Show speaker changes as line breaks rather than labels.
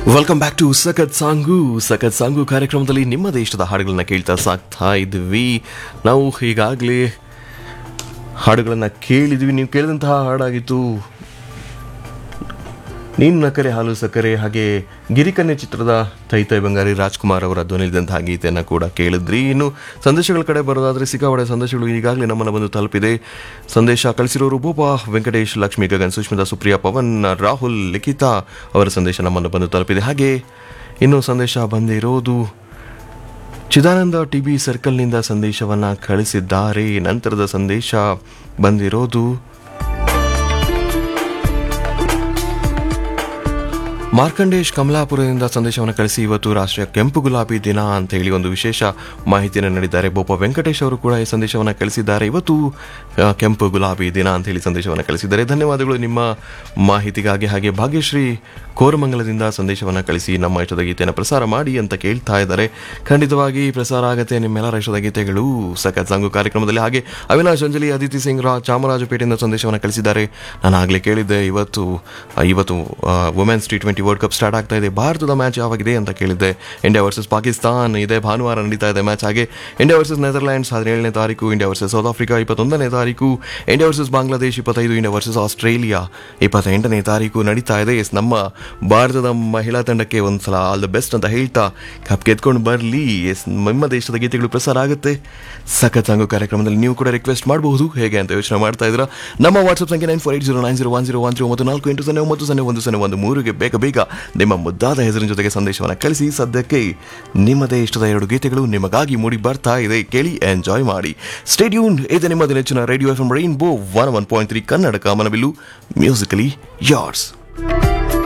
welcome back to ಸಖತ್ song ಸಖತ್ song ಕಾರ್ಯಕ್ರಮದಲ್ಲಿ ನಿಮ್ಮ ದೇಶದ ಹಾಡುಗಳನ್ನ ಕೇಳ್ತಾ ಸಾಕ್ತಾ ಇದ್ವಿ ನಾವು ಈಗಾಗಲೇ ಹಾಡುಗಳನ್ನು ಕೇಳಿದ್ವಿ ನೀವು ಕೇಳಿದಂತಹ ಹಾಡಾಗಿತ್ತು ನೀನು ನಕರೆ ಹಾಲು ಸಕ್ಕರೆ ಹಾಗೆ ಗಿರಿಕನ್ಯೆ ಚಿತ್ರದ ತೈ ತೈ ಬಂಗಾರಿ ರಾಜ್ಕುಮಾರ್ ಅವರ ಧ್ವನಿದಂತಹ ಗೀತೆಯನ್ನು ಕೂಡ ಕೇಳಿದ್ರಿ ಇನ್ನು ಸಂದೇಶಗಳ ಕಡೆ ಬರೋದಾದ್ರೆ ಸಿಕ್ಕಾಪಡೆ ಸಂದೇಶಗಳು ಈಗಾಗಲೇ ನಮ್ಮನ್ನು ಬಂದು ತಲುಪಿದೆ ಸಂದೇಶ ಕಳಿಸಿರೋರು ಭೂಪಾ ವೆಂಕಟೇಶ್ ಲಕ್ಷ್ಮೀ ಗಗನ್ ಸುಷ್ಮಿತಾ ಸುಪ್ರಿಯಾ ಪವನ್ ರಾಹುಲ್ ಲಿಖಿತಾ ಅವರ ಸಂದೇಶ ನಮ್ಮನ್ನು ಬಂದು ತಲುಪಿದೆ ಹಾಗೆ ಇನ್ನು ಸಂದೇಶ ಬಂದಿರೋದು ಚಿದಾನಂದ ಟಿ ಬಿ ಸರ್ಕಲ್ನಿಂದ ಸಂದೇಶವನ್ನು ಕಳಿಸಿದ್ದಾರೆ ನಂತರದ ಸಂದೇಶ ಬಂದಿರೋದು ಮಾರ್ಕಂಡೇಶ್ ಕಮಲಾಪುರದಿಂದ ಸಂದೇಶವನ್ನು ಕಳಿಸಿ ಇವತ್ತು ರಾಷ್ಟ್ರೀಯ ಕೆಂಪು ಗುಲಾಬಿ ದಿನ ಅಂತ ಹೇಳಿ ಒಂದು ವಿಶೇಷ ಮಾಹಿತಿಯನ್ನು ನೀಡಿದ್ದಾರೆ ಬೋಪ ವೆಂಕಟೇಶ್ ಅವರು ಕೂಡ ಈ ಸಂದೇಶವನ್ನು ಕಳಿಸಿದ್ದಾರೆ ಇವತ್ತು ಆ, ಕೆಂಪು ಗುಲಾಬಿ ದಿನ ಅಂತ ಹೇಳಿ ಸಂದೇಶವನ್ನು ಕಳಿಸಿದ್ದಾರೆ ಧನ್ಯವಾದಗಳು ನಿಮ್ಮ ಮಾಹಿತಿಗಾಗಿ ಹಾಗೆ ಭಾಗ್ಯಶ್ರೀ ಕೋರಮಂಗಲದಿಂದ ಸಂದೇಶವನ್ನು ಕಳಿಸಿ ನಮ್ಮ ಇಷ್ಟದ ಗೀತೆಯನ್ನು ಪ್ರಸಾರ ಮಾಡಿ ಅಂತ ಕೇಳ್ತಾ ಇದ್ದಾರೆ ಖಂಡಿತವಾಗಿ ಪ್ರಸಾರ ಆಗತ್ತೆ ನಿಮ್ಮೆಲ್ಲರ ಇಷ್ಟದ ಗೀತೆಗಳು ಸಖತ್ ಸಾಂಗು ಕಾರ್ಯಕ್ರಮದಲ್ಲಿ ಹಾಗೆ ಅವಿನಾಶ್ ಅಂಜಲಿ ಅದಿತಿ ಸಿಂಗ್ ರಾ ಚಾಮರಾಜಪೇಟೆಯಿಂದ ಸಂದೇಶವನ್ನು ಕಳಿಸಿದ್ದಾರೆ ನಾನು ಆಗಲೇ ಕೇಳಿದ್ದೆ ಇವತ್ತು ಆ, ಇವತ್ತು womens T twenty world cup start ಆಗ್ತಾ ಇದೆ ಭಾರತದ ಮ್ಯಾಚ್ ಯಾವಾಗಿದೆ ಅಂತ ಕೇಳಿದ್ದೆ ಇಂಡಿಯಾ ವರ್ಸಸ್ ಪಾಕಿಸ್ತಾನ್ ಇದೆ ಭಾನುವಾರ ನಡೀತಾ ಇದೆ ಮ್ಯಾಚ್ ಹಾಗೆ ಇಂಡಿಯಾ ವರ್ಸಸ್ ನೆದರ್ಲ್ಯಾಂಡ್ಸ್ ಹದಿನೇಳನೇ ತಾರೀಕು ಇಂಡಿಯಾ ವರ್ಸಸ್ ಸೌತ್ ಆಫ್ರಿಕಾ ಇಪ್ಪತ್ತೊಂದನೇ ತಾರೀಕು ಇಂಡಿಯಾ ವರ್ಸಸ್ ಬಾಂಗ್ಲಾದೇಶ್ ಇಪ್ಪತ್ತೈದು ಇಂಡಿಯಾ ವರ್ಸಸ್ ಆಸ್ಟ್ರೇಲಿಯಾ ಇಪ್ಪತ್ತೆಂಟನೇ ತಾರೀಕು ನಡೀತಾ ಇದೆ ಎಸ್ ನಮ್ಮ ಭಾರತದ ಮಹಿಳಾ ತಂಡಕ್ಕೆ ಒಂದ್ಸಲ ಆಲ್ ದ ಬೆಸ್ಟ್ ಅಂತ ಹೇಳ್ತಾ ಕಪ್ ಗೆದ್ಕೊಂಡು ಬರಲಿ ಎಸ್ ನಿಮ್ಮ ದೇಶದ ಗೀತೆಗಳು ಪ್ರಸಾರ ಆಗುತ್ತೆ ಸಖತ್ ಸಾಂಗು ಕಾರ್ಯಕ್ರಮದಲ್ಲಿ ನೀವು ಕೂಡ ರಿಕ್ವೆಸ್ಟ್ ಮಾಡಬಹುದು ಹೇಗೆ ಅಂತ ಯೋಚನೆ ಮಾಡ್ತಾ ಇದ್ದೀರಾ ನಮ್ಮ ವಾಟ್ಸ್ಆಪ್ ಸಂಖ್ಯೆ nine four eight zero nine zero one zero one zero ಒಂದು ನಾಲ್ಕು ಎಂಟು ಸೊನ್ನೆ ಒಂಬತ್ತು ಸೊನ್ನೆ ಒಂದು ಸೊನ್ನೆ ಒಂದು ಮೂರುಗೆ ಬೇಗ ಬೇಗ ನಿಮ್ಮ ಮುದ್ದಾದ ಹೆಸರಿನ ಜೊತೆಗೆ ಸಂದೇಶವನ್ನು ಕಳಿಸಿ ಸದ್ಯಕ್ಕೆ ನಿಮ್ಮದೇ ಇಷ್ಟದ ಎರಡು ಗೀತೆಗಳು ನಿಮಗಾಗಿ ಮೂಡಿ ಬರ್ತಾ ಇದೆ ಕೇಳಿ ಎಂಜಾಯ್ ಮಾಡಿ ಸ್ಟೇಡಿಯೂನ್ ಇದೆ ನಿಮ್ಮ ನೆಚ್ಚಿನ radio F M rainbow one one point three Kannada Kamanabillu musically ಯಾರ್ಸ್